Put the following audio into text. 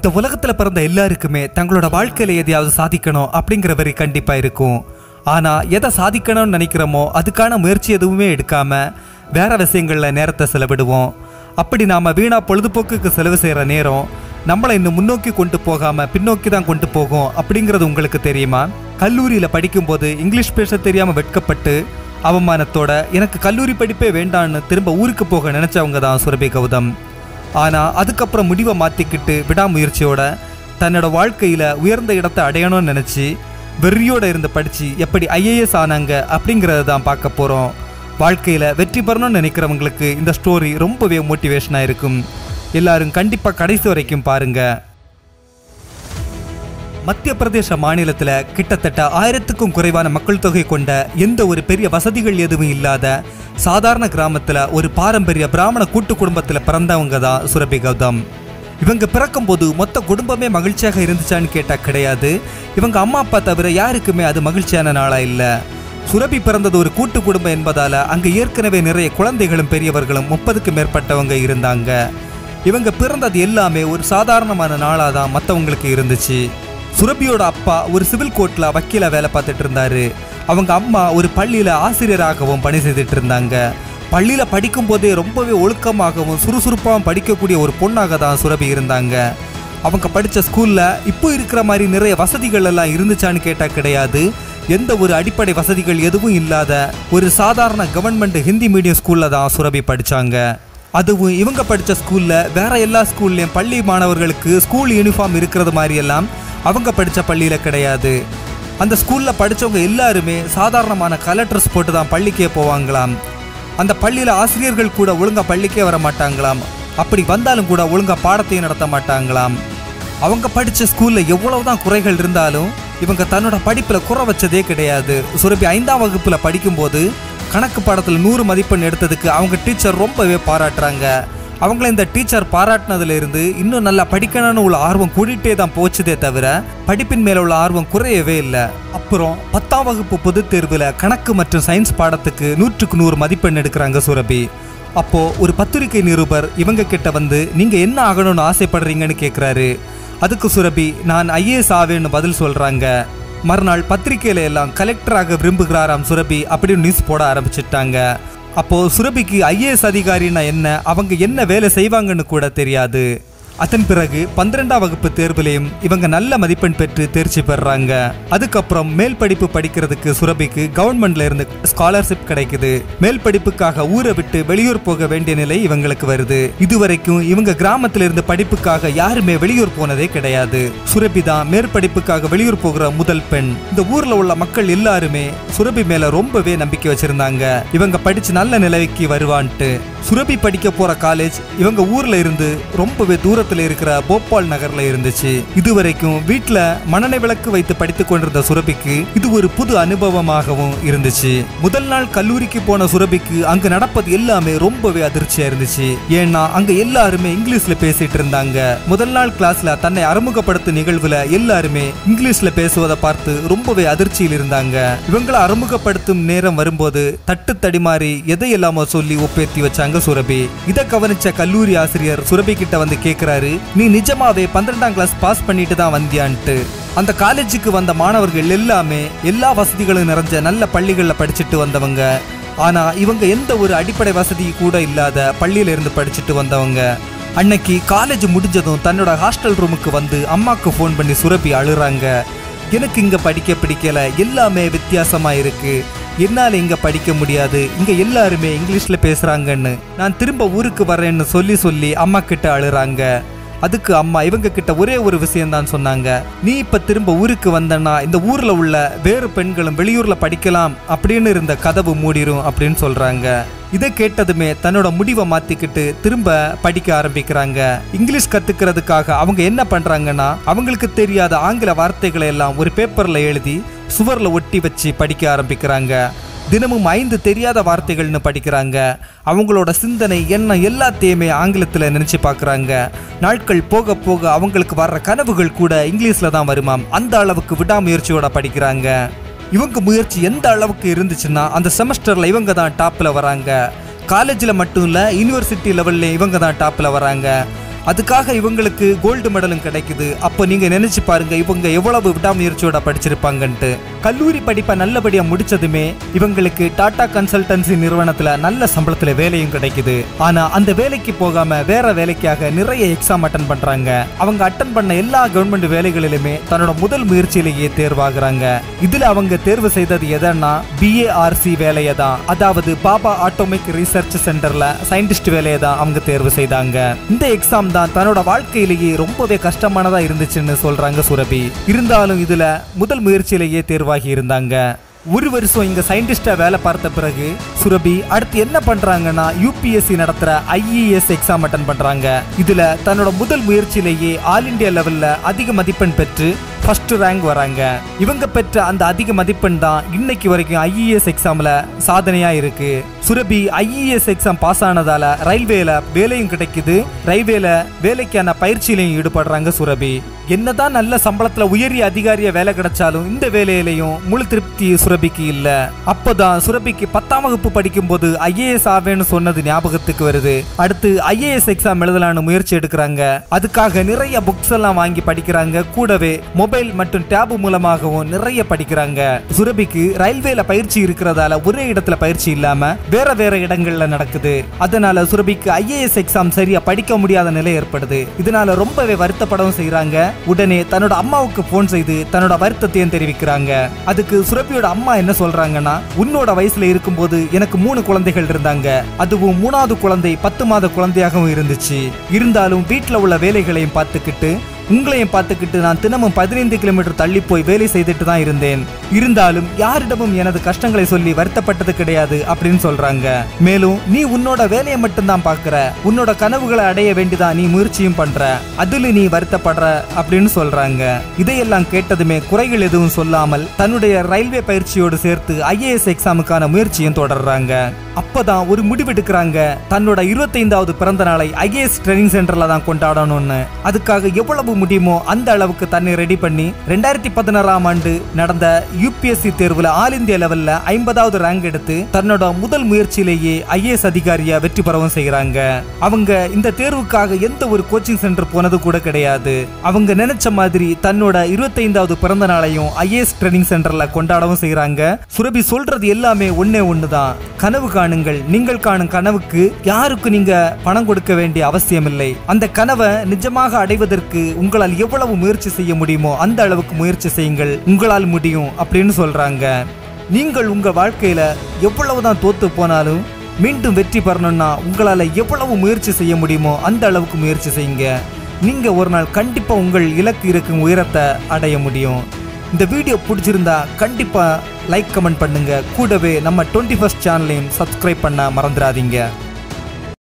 இந்த உலகத்துல பிறந்த எல்லாருக்குமே தங்களோட வாழ்க்கையில எதையாவது சாதிக்கணும் அப்படிங்கிற வரி கண்டிப்பா இருக்கும் ஆனா எதை சாதிக்கணும்னு நினைக்கிறோமோ அதுக்கான முயற்சி எதுவுமே எடுக்காம வேற விஷயங்கள்ல நேரத்தை செலவிடுவோம் அப்படி நாம வீணா பொழுதுபோக்குக்கு செலவு செய்யற நேரம் நம்மளை இன்னும் முன்னோக்கி கொண்டு போகாம பின்னோக்கி தான் கொண்டு போகும் அப்படிங்கிறது உங்களுக்கு தெரியுமா கல்லூரியில படிக்கும்போது இங்கிலீஷ் பேச தெரியாம வெட்கப்பட்டு அவமானத்தோட எனக்கு கல்லூரி படிப்பே வேண்டான்னு திரும்ப ஊருக்கு போக நினைச்சவங்க தான் சுரபி கௌதம் ஆனா அதுக்கப்புறம் முடிவை மாத்திக்கிட்டு விடாமுயற்சியோட தன்னோட வாழ்க்கையில உயர்ந்த இடத்தை அடையணும்னு நினைச்சு வெறியோட இருந்து படிச்சு எப்படி ஐஏஎஸ் ஆனாங்க அப்படிங்கறத தான் பார்க்க போறோம் வாழ்க்கையில வெற்றி பெறணும்னு நினைக்கிறவங்களுக்கு இந்த ஸ்டோரி ரொம்பவே மோட்டிவேஷனா இருக்கும் எல்லாரும் கண்டிப்பா கடைசி வரைக்கும் பாருங்க மத்திய பிரதேச மாநிலத்துல கிட்டத்தட்ட ஆயிரத்துக்கும் குறைவான மக்கள் தொகை கொண்ட எந்த ஒரு பெரிய வசதிகள் எதுவும் இல்லாத சாதாரண கிராமத்துல ஒரு பாரம்பரிய பிராமண கூட்டு குடும்பத்துல பிறந்தவங்க தான் சுரபி கௌதம் இவங்க பிறக்கும்போது மொத்த குடும்பமே மகிழ்ச்சியாக இருந்துச்சான்னு கேட்டா கிடையாது இவங்க அம்மா அப்பா தவிர யாருக்குமே அது மகிழ்ச்சியான நாளா இல்ல சுரபி பிறந்தது ஒரு கூட்டு குடும்பம் என்பதால அங்க ஏற்கனவே நிறைய குழந்தைகளும் பெரியவர்களும் முப்பதுக்கு மேற்பட்டவங்க இருந்தாங்க இவங்க பிறந்தது எல்லாமே ஒரு சாதாரணமான நாளாக தான் மற்றவங்களுக்கு இருந்துச்சு சுரபியோட அப்பா ஒரு சிவில் கோர்ட்ல வக்கீல வேலை பார்த்துட்டு இருந்தாரு அவங்க அம்மா ஒரு பள்ளியில ஆசிரியராகவும் பணி செய்துட்டு இருந்தாங்க பள்ளியில படிக்கும் போதே ரொம்பவே ஒழுக்கமாகவும் சுறுசுறுப்பாகவும் படிக்கக்கூடிய ஒரு பொண்ணாக தான் சுரபி இருந்தாங்க அவங்க படிச்ச ஸ்கூல்ல இப்போ இருக்கிற மாதிரி நிறைய வசதிகள் எல்லாம் இருந்துச்சான்னு கேட்டா கிடையாது எந்த ஒரு அடிப்படை வசதிகள் எதுவும் இல்லாத ஒரு சாதாரண கவர்மெண்ட் ஹிந்தி மீடியம் ஸ்கூல்ல தான் சுரபி படிச்சாங்க அதுவும் இவங்க படித்த ஸ்கூலில் வேற எல்லா ஸ்கூல்லையும் பள்ளி மாணவர்களுக்கு ஸ்கூல் யூனிஃபார்ம் இருக்கிறது மாதிரி எல்லாம் அவங்க படித்த பள்ளியில் கிடையாது அந்த ஸ்கூலில் படித்தவங்க எல்லாருமே சாதாரணமான கலர் ட்ரெஸ் போட்டு தான் பள்ளிக்கே போவாங்களாம் அந்த பள்ளியில் ஆசிரியர்கள் கூட ஒழுங்கா பள்ளிக்கே வர மாட்டாங்களாம் அப்படி வந்தாலும் கூட ஒழுங்கா பாடத்தையும் நடத்த மாட்டாங்களாம் அவங்க படித்த ஸ்கூலில் எவ்வளவுதான் குறைகள் இருந்தாலும் இவங்க தன்னோட படிப்பில் குறை வச்சதே கிடையாது சுரபி ஐந்தாம் வகுப்பில் படிக்கும்போது கணக்கு பாடத்தில் நூறு மதிப்பெண் எடுத்ததுக்கு அவங்க டீச்சர் ரொம்பவே பாராட்டுறாங்க அவங்கள இந்த டீச்சர் பாராட்டினதுல இருந்து இன்னும் நல்லா படிக்கணும்னு உள்ள ஆர்வம் கூடிட்டே தான் போச்சுதே தவிர படிப்பின் மேல உள்ள ஆர்வம் குறையவே இல்லை அப்புறம் பத்தாம் வகுப்பு பொதுத் தேர்வில் கணக்கு மற்றும் சயின்ஸ் பாடத்துக்கு நூற்றுக்கு நூறு மதிப்பெண் எடுக்கிறாங்க சுரபி அப்போ ஒரு பத்திரிகை நிருபர் இவங்க கிட்ட வந்து நீங்க என்ன ஆகணும்னு ஆசைப்படுறீங்கன்னு கேக்குறாரு அதுக்கு சுரபி நான் ஐஏஎஸ் ஆவேன்னு பதில் சொல்றாங்க மறுநாள் பத்திரிக்கையில எல்லாம் கலெக்டராக விரும்புகிறாராம் சுரபி அப்படின்னு நியூஸ் போட ஆரம்பிச்சிட்டாங்க அப்போ சுரபிக்கு ஐஏஎஸ் அதிகாரின்னா என்ன அவங்க என்ன வேலை செய்வாங்கன்னு கூட தெரியாது அதன் பிறகு பன்னிரெண்டாம் வகுப்பு தேர்விலையும் இவங்க நல்ல மதிப்பெண் பெற்று தேர்ச்சி பெறுறாங்க அதுக்கப்புறம் மேல் படிப்பு படிக்கிறதுக்கு சுரபிக்கு கவர்மெண்ட்ல இருந்து ஸ்காலர்ஷிப் கிடைக்குது மேல் படிப்புக்காக ஊரை விட்டு வெளியூர் போக வேண்டிய நிலை இவங்களுக்கு வருது இதுவரைக்கும் இவங்க கிராமத்துல இருந்து படிப்புக்காக யாருமே வெளியூர் போனதே கிடையாது சுரபி தான் மேற்படிப்புக்காக வெளியூர் போகிற முதல் பெண் இந்த ஊர்ல உள்ள மக்கள் எல்லாருமே சுரபி மேல ரொம்பவே நம்பிக்கை வச்சிருந்தாங்க இவங்க படிச்சு நல்ல நிலைக்கு வருவான்ட்டு சுரபி படிக்க போற காலேஜ் இவங்க ஊர்ல இருந்து ரொம்பவே தூரத்துல இருக்கிற போபால் நகர்ல இருந்துச்சு இதுவரைக்கும் வீட்ல மணனை விளக்கு வைத்து படித்துக் கொண்டிருந்த சுரபிக்கு இது ஒரு புது அனுபவமாகவும் இருந்துச்சு முதல் நாள் கல்லூரிக்கு போன சுரபிக்கு அங்க நடப்பது எல்லாமே ரொம்பவே அதிர்ச்சியா இருந்துச்சு ஏன்னா அங்க எல்லாருமே இங்கிலீஷ்ல பேசிட்டு இருந்தாங்க முதல் நாள் கிளாஸ்ல தன்னை அறிமுகப்படுத்தும் நிகழ்வுல எல்லாருமே இங்கிலீஷ்ல பேசுவதை பார்த்து ரொம்பவே அதிர்ச்சியில் இருந்தாங்க இவங்களை அறிமுகப்படுத்தும் நேரம் வரும்போது தட்டு தடிமாறி எதையெல்லாமோ சொல்லி ஒப்பேத்தி வச்சாங்க சுரபி இதை கவனிச்ச கல்லூரி ஆசிரியர் சுரபி கிட்ட வந்து கேக்குறாரு நீ நிஜமாவே பன்னிரெண்டாம் கிளாஸ் பாஸ் பண்ணிட்டு தான் வந்தியான்ட்டு அந்த காலேஜுக்கு வந்த மாணவர்கள் எல்லாமே எல்லா வசதிகளும் நிறைஞ்ச நல்ல பள்ளிகள்ல படிச்சுட்டு வந்தவங்க ஆனா இவங்க எந்த ஒரு அடிப்படை வசதி கூட இல்லாத பள்ளியில இருந்து படிச்சுட்டு வந்தவங்க அன்னைக்கு காலேஜ் முடிஞ்சதும் தன்னோட ஹாஸ்டல் ரூமுக்கு வந்து அம்மாக்கு ஃபோன் பண்ணி சுரபி அழுறாங்க எனக்கு இங்க படிக்க பிடிக்கல எல்லாமே வித்தியாசமா இருக்கு என்னால இங்க படிக்க முடியாது இங்க எல்லாருமே இங்கிலீஷ்ல பேசுறாங்கன்னு நான் திரும்ப ஊருக்கு வரேன்னு சொல்லி சொல்லி அம்மா கிட்ட அழுறாங்க அதுக்கு அம்மா இவங்க கிட்ட ஒரே ஒரு விஷயம் தான் சொன்னாங்க நீ இப்ப திரும்ப ஊருக்கு வந்தனா இந்த ஊர்ல உள்ள வேறு பெண்களும் வெளியூர்ல படிக்கலாம் அப்படின்னு இருந்த கதவு மூடிரும் அப்படின்னு சொல்றாங்க இதை கேட்டதுமே தன்னோட முடிவை மாத்திக்கிட்டு திரும்ப படிக்க ஆரம்பிக்கிறாங்க இங்கிலீஷ் கத்துக்கிறதுக்காக அவங்க என்ன பண்றாங்கன்னா அவங்களுக்கு தெரியாத ஆங்கில வார்த்தைகளை எல்லாம் ஒரு பேப்பர்ல எழுதி சுவர்ல ஒட்டி வச்சு படிக்க ஆரம்பிக்கிறாங்க தினமும் ஐந்து தெரியாத வார்த்தைகள்னு படிக்கிறாங்க அவங்களோட சிந்தனை எண்ணம் எல்லாத்தையுமே ஆங்கிலத்தில் நினைச்சு பார்க்குறாங்க நாட்கள் போக போக அவங்களுக்கு வர்ற கனவுகள் கூட இங்கிலீஷில் தான் வருமாம் அந்த அளவுக்கு விடாமுயற்சியோட படிக்கிறாங்க இவங்க முயற்சி எந்த அளவுக்கு இருந்துச்சுன்னா அந்த செமஸ்டரில் இவங்க தான் டாப்பில் வராங்க காலேஜில் மட்டும் இல்லை யூனிவர்சிட்டி லெவலில் இவங்க தான் டாப்பில் வராங்க அதுக்காக இவங்களுக்கு கோல்டு மெடலும் கிடைக்குது அப்போ நீங்க நினைச்சு பாருங்க இவங்க எவ்வளவு விடாமுயற்சியோட படிச்சிருப்பாங்கன்ட்டு கல்லூரி படிப்பை நல்லபடியா முடிச்சதுமே இவங்களுக்கு டாடா கன்சல்டன்சி நிறுவனத்துல நல்ல சம்பளத்துல வேலையும் கிடைக்குது ஆனா அந்த வேலைக்கு போகாம வேற வேலைக்காக நிறைய எக்ஸாம் அட்டன் பண்றாங்க அவங்க அட்டன் பண்ண எல்லா கவர்மெண்ட் வேலைகளிலுமே தன்னோட முதல் முயற்சியிலேயே தேர்வாகுறாங்க இதுல அவங்க தேர்வு செய்தது எதன்னா பிஏஆர்சி வேலையை தான் அதாவது பாபா ஆட்டோமிக் ரிசர்ச் சென்டர்ல சயின்டிஸ்ட் வேலையை தான் அவங்க தேர்வு செய்தாங்க இந்த எக்ஸாம் தான் தன்னோட வாழ்க்கையிலேயே ரொம்பவே கஷ்டமானதா இருந்துச்சுன்னு சொல்றாங்க சுரபி இருந்தாலும் இதுல முதல் முயற்சியிலேயே தேர்வாகி இருந்தாங்க ஒரு வருஷம் இங்க சயின்டிஸ்டா வேலை பார்த்த பிறகு சுரபி அடுத்து என்ன பண்றாங்கன்னா யூபிஎஸ்சி நடத்துற ஐஇஎஸ் எக்ஸாம் அட்டன் பண்றாங்க இதுல தன்னோட முதல் முயற்சியிலேயே ஆல் இந்தியா லெவல்ல அதிக மதிப்பெண் பெற்று ஃபர்ஸ்ட் ரேங்க் வராங்க இவங்க பெற்ற அந்த அதிக மதிப்பெண் தான் இன்னைக்கு வரைக்கும் ஐஇஎஸ் எக்ஸாம்ல சாதனையா இருக்கு சுரபி ஐஇஎஸ் எக்ஸாம் பாஸ் ஆனதால ரயில்வேல வேலையும் கிடைக்குது ரயில்வேல வேலைக்கான பயிற்சியிலையும் ஈடுபடுறாங்க சுரபி என்னதான் நல்ல சம்பளத்துல உயரிய அதிகாரிய வேலை கிடைச்சாலும் இந்த வேலையிலையும் முழு திருப்தி சுரபிக்கு இல்ல அப்பதான் சுரபிக்கு பத்தாம் வகுப்பு படிக்கும்போது ஐஏஎஸ் ஆவேன்னு சொன்னது ஞாபகத்துக்கு வருது அடுத்து ஐஏஎஸ் எக்ஸாம் எழுதலான்னு முயற்சி எடுக்கிறாங்க அதுக்காக நிறைய புக்ஸ் எல்லாம் வாங்கி படிக்கிறாங்க கூடவே மொபைல் மற்றும் டேப் மூலமாகவும் நிறைய படிக்கிறாங்க சுரபிக்கு ரயில்வேல பயிற்சி இருக்கிறதால ஒரே இடத்துல பயிற்சி இல்லாம வேற வேற இடங்கள்ல நடக்குது அதனால சுரபிக்கு ஐஏஎஸ் எக்ஸாம் சரியா படிக்க முடியாத நிலை ஏற்படுது இதனால ரொம்பவே வருத்தப்படவும் செய்றாங்க உடனே தன்னோட அம்மாவுக்கு போன் செய்து தன்னோட வருத்தத்தையும் தெரிவிக்கிறாங்க அதுக்கு சுரபியோட அம்மா என்ன சொல்றாங்கன்னா உன்னோட வயசுல இருக்கும்போது எனக்கு மூணு குழந்தைகள் இருந்தாங்க அதுவும் மூணாவது குழந்தை பத்து மாத குழந்தையாகவும் இருந்துச்சு இருந்தாலும் வீட்டுல உள்ள வேலைகளையும் பார்த்துக்கிட்டு உங்களையும் பார்த்துக்கிட்டு நான் தினமும் பதினைந்து கிலோமீட்டர் தள்ளி போய் வேலை செய்துட்டு தான் இருந்தேன் இருந்தாலும் யாரிடமும் எனது கஷ்டங்களை சொல்லி வருத்தப்பட்டது கிடையாது அப்படின்னு சொல்றாங்க மேலும் நீ உன்னோட வேலையை மட்டும்தான் பார்க்கற உன்னோட கனவுகளை அடைய வேண்டிதான் நீ முயற்சியும் பண்ற அதுல நீ வருத்தப்படுற அப்படின்னு சொல்றாங்க இதையெல்லாம் கேட்டதுமே குறைகள் எதுவும் சொல்லாமல் தன்னுடைய ரயில்வே பயிற்சியோடு சேர்த்து ஐஏஎஸ் எக்ஸாமுக்கான முயற்சியும் தொடர்றாங்க அப்பதான் ஒரு முடிவெடுக்கிறாங்க தன்னோட இருபத்தைந்தாவது பிறந்த நாளை ஐஏஎஸ் ட்ரைனிங் சென்டர்ல தான் கொண்டாடணும்னு அதுக்காக எவ்வளவு முடியுமோ அந்த அளவுக்கு தன்னை ரெடி பண்ணி ரெண்டாயிரத்தி பதினாறாம் ஆண்டு நடந்த யூபிஎஸ்சி தேர்வுல ஆல் இந்தியா லெவல்ல ஐம்பதாவது ரேங்க் எடுத்து தன்னோட முதல் முயற்சியிலேயே ஐஏஎஸ் அதிகாரியா வெற்றி பெறவும் செய்யறாங்க அவங்க இந்த தேர்வுக்காக எந்த ஒரு கோச்சிங் சென்டர் போனது கூட கிடையாது அவங்க நினைச்ச மாதிரி தன்னோட இருபத்தைந்தாவது பிறந்த நாளையும் ஐஏஎஸ் ட்ரைனிங் சென்டர்ல கொண்டாடவும் செய்யறாங்க சுரபி சொல்றது எல்லாமே ஒன்னே ஒண்ணுதான் கனவு காணுங்கள் நீங்கள் காணும் கனவுக்கு யாருக்கு நீங்க பணம் கொடுக்க வேண்டிய அவசியம் இல்லை அந்த கனவை நிஜமாக அடைவதற்கு உங்களால் எவ்வளவு முயற்சி செய்ய முடியுமோ அந்த அளவுக்கு முயற்சி செய்யுங்கள் உங்களால் முடியும் அப்படின்னு சொல்றாங்க நீங்கள் உங்க வாழ்க்கையில எவ்வளவுதான் தோத்து போனாலும் மீண்டும் வெற்றி பெறணும்னா உங்களால எவ்வளவு முயற்சி செய்ய முடியுமோ அந்த அளவுக்கு முயற்சி செய்யுங்க நீங்க ஒரு நாள் கண்டிப்பா உங்கள் இலக்கு இருக்கும் உயரத்தை அடைய முடியும் இந்த வீடியோ பிடிச்சிருந்தா கண்டிப்பா லைக் கமெண்ட் பண்ணுங்க கூடவே நம்ம டுவெண்ட்டி ஃபர்ஸ்ட் சேனலையும் சப்ஸ்கிரைப் பண்ண மறந்துடாதீங்க